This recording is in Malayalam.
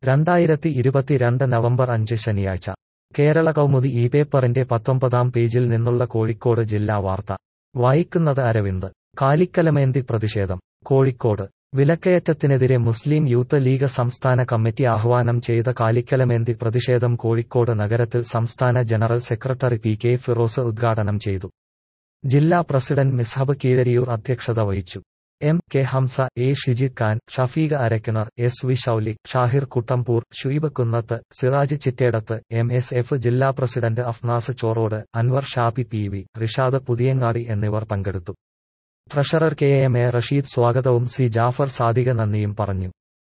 രണ്ടായിരത്തി ഇരുപത്തിരണ്ട് നവംബർ അഞ്ച് ശനിയാഴ്ച കേരള കൗമുദി ഈ പേപ്പറിന്റെ പത്തൊമ്പതാം പേജിൽ നിന്നുള്ള കോഴിക്കോട് ജില്ലാ വാർത്ത വായിക്കുന്നത് അരവിന്ദ് കാലിക്കലമേന്തി പ്രതിഷേധം കോഴിക്കോട് വിലക്കയറ്റത്തിനെതിരെ മുസ്ലിം യൂത്ത് ലീഗ് സംസ്ഥാന കമ്മിറ്റി ആഹ്വാനം ചെയ്ത കാലിക്കലമേന്തി പ്രതിഷേധം കോഴിക്കോട് നഗരത്തിൽ സംസ്ഥാന general secretary P K Firoz ഉദ്ഘാടനം ചെയ്തു ജില്ലാ പ്രസിഡന്റ് മിസ്ഹബ് കീഴരിയൂർ അധ്യക്ഷത വഹിച്ചു M K Hamza A Shijith Khan Shafeeq Arakkinar S V Shauli Shahir Kuttampoor Shuaib Kunnath Siraj Chittedath M S F ജില്ലാ president Afnas Chorode Anwar Shabi P V Rishad Puthiyangadi എന്നിവർ പങ്കെടുത്തു treasurer K M A Rasheed സ്വാഗതവും സി ജാഫർ സാദിക നന്ദിയും പറഞ്ഞു